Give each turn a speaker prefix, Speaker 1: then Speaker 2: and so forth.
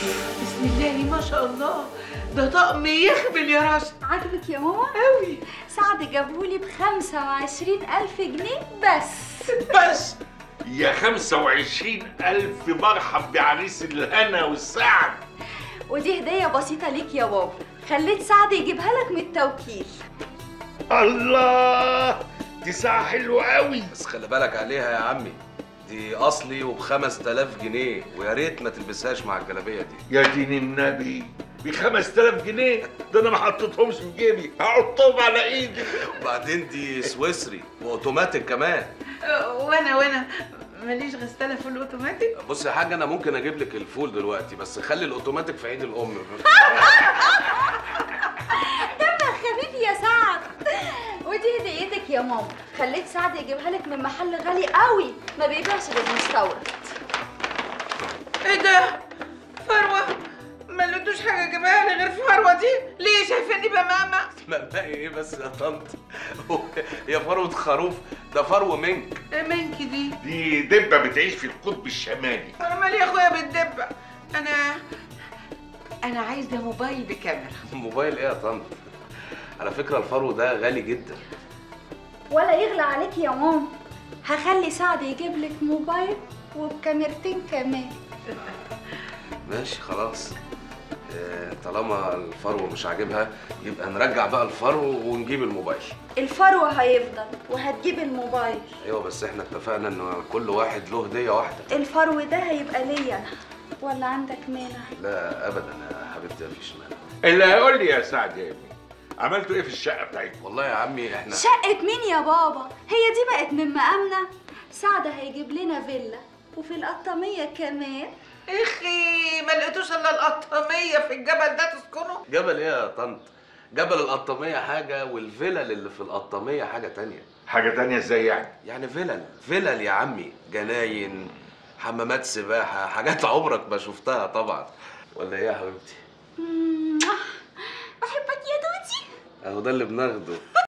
Speaker 1: بسم الله ما شاء الله ده طقم يخبل يا رشا
Speaker 2: عاجبك يا ماما
Speaker 1: قوي
Speaker 2: سعد جابهولي ب 25000 جنيه بس
Speaker 3: بس يا 25 ألف مرحب بعريس الهنا والسعد
Speaker 2: ودي هديه بسيطه ليك يا بابا خليت سعد يجيبها لك من التوكيل
Speaker 3: الله دي ساعة حلوة قوي
Speaker 4: بس خلي بالك عليها يا عمي دي اصلي وب 5000 جنيه ويا ريت ما تلبسهاش مع الجلابيه دي
Speaker 3: يا دين النبي ب 5000 جنيه ده انا ما حطيتهمش في جيبي هحطهم على ايدي
Speaker 4: وبعدين دي سويسري واوتوماتيك كمان
Speaker 1: أه، وانا وانا ماليش غسالة في الاوتوماتيك
Speaker 4: بص يا حاج انا ممكن اجيب لك الفول دلوقتي بس خلي الاوتوماتيك في عيد الام
Speaker 2: دمك خفيف يا سعد ودي هديتك يا ماما خليت سعد يجيبها لك من محل غالي قوي ما بيبيعش غير مستورد
Speaker 1: ايه ده فروة ما لقيتوش حاجة جابها لي غير فروة دي ليه شايفاني بماما
Speaker 4: مبدئي ايه بس يا طنط هي فروه خروف ده فرو منك
Speaker 1: منكي دي
Speaker 3: دي دبة بتعيش في القطب الشمالي
Speaker 1: انا مالي يا اخويا بالدبة انا انا عايزة موبايل بكاميرا
Speaker 4: موبايل ايه يا طنط على فكره الفرو ده غالي جدا
Speaker 2: ولا يغلى عليك يا ماما هخلي سعد يجيب لك موبايل وبكاميرتين كمان
Speaker 4: ماشي خلاص آه، طالما الفرو مش عاجبها يبقى نرجع بقى الفرو ونجيب الموبايل
Speaker 2: الفروة هيفضل وهتجيب الموبايل
Speaker 4: ايوه بس احنا اتفقنا ان كل واحد له هديه واحده
Speaker 2: الفرو ده هيبقى ليا انا ولا عندك مانع
Speaker 4: لا ابدا يا حبيبتي مفيش مانع
Speaker 3: اللي هيقول لي يا سعد يا ابني عملتوا ايه في الشقة بتاعتكم؟
Speaker 4: والله يا عمي احنا
Speaker 2: شقة مين يا بابا هي دي بقت من مقامنا سعد هيجيب لنا فيلا وفي القطامية كمان
Speaker 1: اخي ما لقيتوش الا القطامية في الجبل ده تسكنوا
Speaker 4: جبل ايه يا طنط جبل القطامية حاجة والفلل اللي في القطامية حاجة تانية
Speaker 3: حاجة تانية ازاي يعني؟
Speaker 4: يعني فلل فلل يا عمي جناين حمامات سباحة حاجات عمرك ما شفتها طبعا ولا ايه يا حبيبتي
Speaker 2: بحبك يا دودي
Speaker 4: اهو ده اللي بناخده